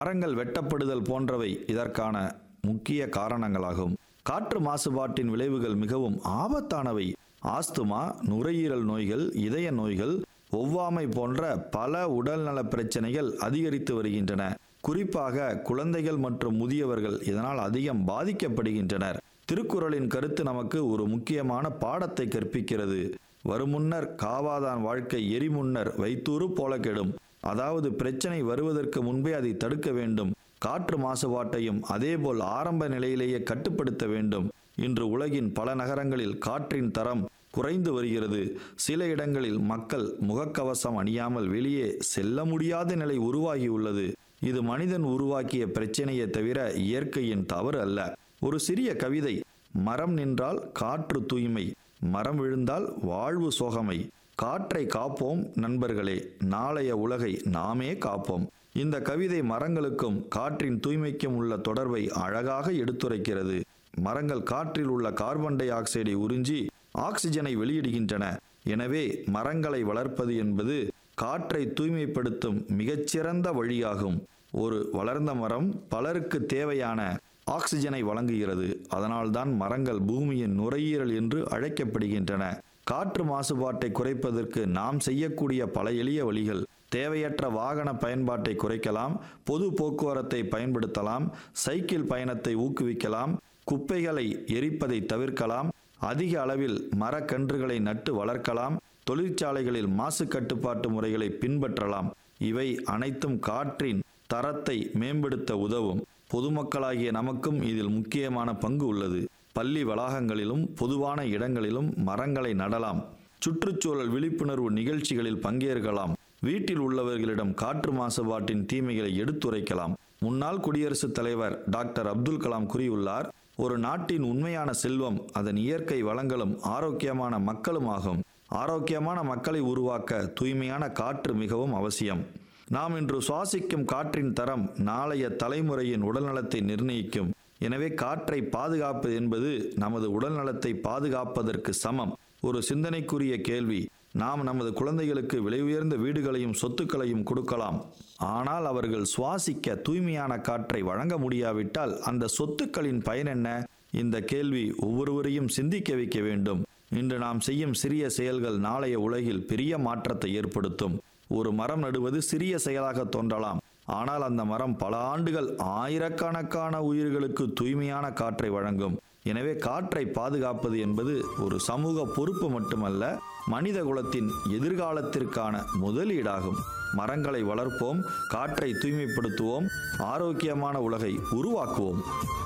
மரங்கள் வெட்டப்படுதல் போன்றவை இதற்கான முக்கிய காரணங்களாகும் காற்று மாசுபாட்டின் விளைவுகள் மிகவும் ஆபத்தானவை ஆஸ்துமா நுரையீரல் நோய்கள் இதய நோய்கள் ஒவ்வாமை போன்ற பல உடல்நல பிரச்சனைகள் அதிகரித்து வருகின்றன குறிப்பாக குழந்தைகள் மற்றும் முதியவர்கள் இதனால் அதிகம் பாதிக்கப்படுகின்றனர் திருக்குறளின் கருத்து நமக்கு ஒரு முக்கியமான பாடத்தை கற்பிக்கிறது வருமுன்னர் காவாதான் வாழ்க்கை எரிமுன்னர் வைத்தூறு போல கெடும் அதாவது பிரச்சனை வருவதற்கு முன்பே அதை தடுக்க வேண்டும் காற்று மாசுபாட்டையும் அதேபோல் ஆரம்ப நிலையிலேயே கட்டுப்படுத்த வேண்டும் இன்று உலகின் பல நகரங்களில் காற்றின் தரம் குறைந்து வருகிறது சில இடங்களில் மக்கள் முகக்கவசம் அணியாமல் வெளியே செல்ல முடியாத நிலை உருவாகியுள்ளது இது மனிதன் உருவாக்கிய பிரச்சனையே தவிர இயற்கையின் தவறு அல்ல ஒரு சிறிய கவிதை மரம் நின்றால் காற்று தூய்மை மரம் விழுந்தால் வாழ்வு சோகமை காற்றை காப்போம் நண்பர்களே நாளைய உலகை நாமே காப்போம் இந்த கவிதை மரங்களுக்கும் காற்றின் தூய்மைக்கும் உள்ள தொடர்பை அழகாக எடுத்துரைக்கிறது மரங்கள் காற்றில் உள்ள கார்பன் டை ஆக்சைடை உறிஞ்சி ஆக்சிஜனை வெளியிடுகின்றன எனவே மரங்களை வளர்ப்பது என்பது காற்றை தூய்மைப்படுத்தும் மிகச்சிறந்த வழியாகும் ஒரு வளர்ந்த மரம் பலருக்கு தேவையான ஆக்சிஜனை வழங்குகிறது அதனால்தான் மரங்கள் பூமியின் நுரையீரல் என்று அழைக்கப்படுகின்றன காற்று மாசுபாட்டை குறைப்பதற்கு நாம் செய்யக்கூடிய பல எளிய வழிகள் தேவையற்ற வாகன பயன்பாட்டை குறைக்கலாம் பொது போக்குவரத்தை பயன்படுத்தலாம் சைக்கிள் பயணத்தை ஊக்குவிக்கலாம் குப்பைகளை எரிப்பதை தவிர்க்கலாம் அதிக அளவில் மரக்கன்றுகளை நட்டு வளர்க்கலாம் தொழிற்சாலைகளில் மாசு கட்டுப்பாட்டு முறைகளை பின்பற்றலாம் இவை அனைத்தும் காற்றின் தரத்தை மேம்படுத்த உதவும் பொதுமக்களாகிய நமக்கும் இதில் முக்கியமான பங்கு உள்ளது பள்ளி வளாகங்களிலும் பொதுவான இடங்களிலும் மரங்களை நடலாம் சுற்றுச்சூழல் விழிப்புணர்வு நிகழ்ச்சிகளில் பங்கேற்கலாம் வீட்டில் உள்ளவர்களிடம் காற்று மாசுபாட்டின் தீமைகளை எடுத்துரைக்கலாம் முன்னாள் குடியரசுத் தலைவர் டாக்டர் அப்துல் கலாம் கூறியுள்ளார் ஒரு நாட்டின் உண்மையான செல்வம் அதன் இயற்கை வளங்களும் ஆரோக்கியமான மக்களும் ஆகும் ஆரோக்கியமான மக்களை உருவாக்க தூய்மையான காற்று மிகவும் அவசியம் நாம் இன்று சுவாசிக்கும் காற்றின் தரம் நாளைய தலைமுறையின் உடல்நலத்தை நிர்ணயிக்கும் எனவே காற்றை பாதுகாப்பது என்பது நமது உடல்நலத்தை பாதுகாப்பதற்கு சமம் ஒரு சிந்தனைக்குரிய கேள்வி நாம் நமது குழந்தைகளுக்கு விலை உயர்ந்த வீடுகளையும் சொத்துக்களையும் கொடுக்கலாம் ஆனால் அவர்கள் சுவாசிக்க தூய்மையான காற்றை வழங்க முடியாவிட்டால் அந்த சொத்துக்களின் பயன் என்ன இந்த கேள்வி ஒவ்வொருவரையும் சிந்திக்க வைக்க வேண்டும் இன்று நாம் செய்யும் சிறிய செயல்கள் நாளைய உலகில் பெரிய மாற்றத்தை ஏற்படுத்தும் ஒரு மரம் நடுவது சிறிய செயலாக தோன்றலாம் ஆனால் அந்த மரம் பல ஆண்டுகள் ஆயிரக்கணக்கான உயிர்களுக்கு தூய்மையான காற்றை வழங்கும் எனவே காற்றை பாதுகாப்பது என்பது ஒரு சமூக பொறுப்பு மட்டுமல்ல மனித குலத்தின் எதிர்காலத்திற்கான முதலீடாகும் மரங்களை வளர்ப்போம் காற்றை தூய்மைப்படுத்துவோம் ஆரோக்கியமான உலகை உருவாக்குவோம்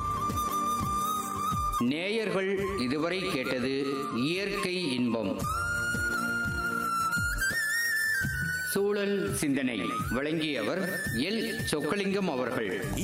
நேயர்கள் இதுவரை கேட்டது இயற்கை இன்பம் சூழல் சிந்தனை வழங்கியவர் எல் சொக்கலிங்கம் அவர்கள்